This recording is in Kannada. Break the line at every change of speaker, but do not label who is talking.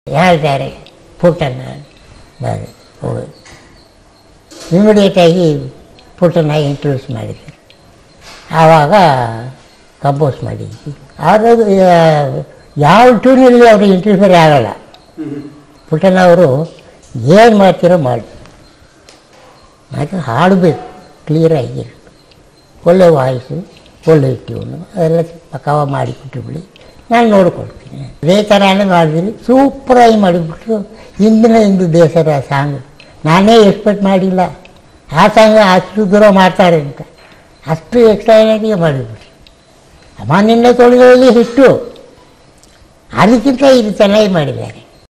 ಹೇಳ್ತಾರೆ ಪುಟ್ಟಣ್ಣ ಬಾರಿ ಹೋಗಿ ಇಮಿಡಿಯೇಟಾಗಿ ಪುಟ್ಟಣ್ಣ ಇಂಟ್ರೊಡ್ಯೂಸ್ ಮಾಡಿದ್ದಾರೆ ಆವಾಗ ಕಂಪೋಸ್ ಮಾಡಿದ್ವಿ ಆದಾಗ ಯಾವ ಟ್ಯೂನಲ್ಲಿ ಅವ್ರಿಗೆ ಇಂಟರ್ಫಿಯರ್ ಆಗಲ್ಲ ಪುಟ್ಟಣ್ಣ ಅವರು ಏನು ಮಾಡ್ತೀರೋ ಮಾಡಿ ಮತ್ತು ಹಾಡಬೇಕು ಕ್ಲಿಯರಾಗಿ ಒಳ್ಳೆ ವಾಯ್ಸು ಒಳ್ಳೆ ಟ್ಯೂನು ಅದೆಲ್ಲ ಪಕ್ಕವ ಮಾಡಿ ಕೊಟ್ಟುಬಿಡಿ ನಾನು ನೋಡ್ಕೊಳ್ತೀನಿ ಅದೇ ಥರನೇ ಮಾಡಿದ್ರಿ ಸೂಪರಾಗಿ ಮಾಡಿಬಿಟ್ರು ಹಿಂದಿನ ಹಿಂದೂ ದೇಶದ ಸಾಂಗ್ ನಾನೇ ಎಕ್ಸ್ಪೆಕ್ಟ್ ಮಾಡಿಲ್ಲ ಆ ಸಾಂಗ್ ಅಷ್ಟು ದೂರ ಮಾಡ್ತಾರೆ ಅಂತ ಅಷ್ಟು ಎಕ್ಸ್ಟ್ರಾಗಿ ಮಾಡಿಬಿಟ್ರು ಅಮ್ಮ ನಿನ್ನೆ ತೊಳೆದಲ್ಲಿ ಹಿಟ್ಟು ಅದಕ್ಕಿಂತ ಇದು ಚೆನ್ನಾಗಿ ಮಾಡಿದ್ದಾರೆ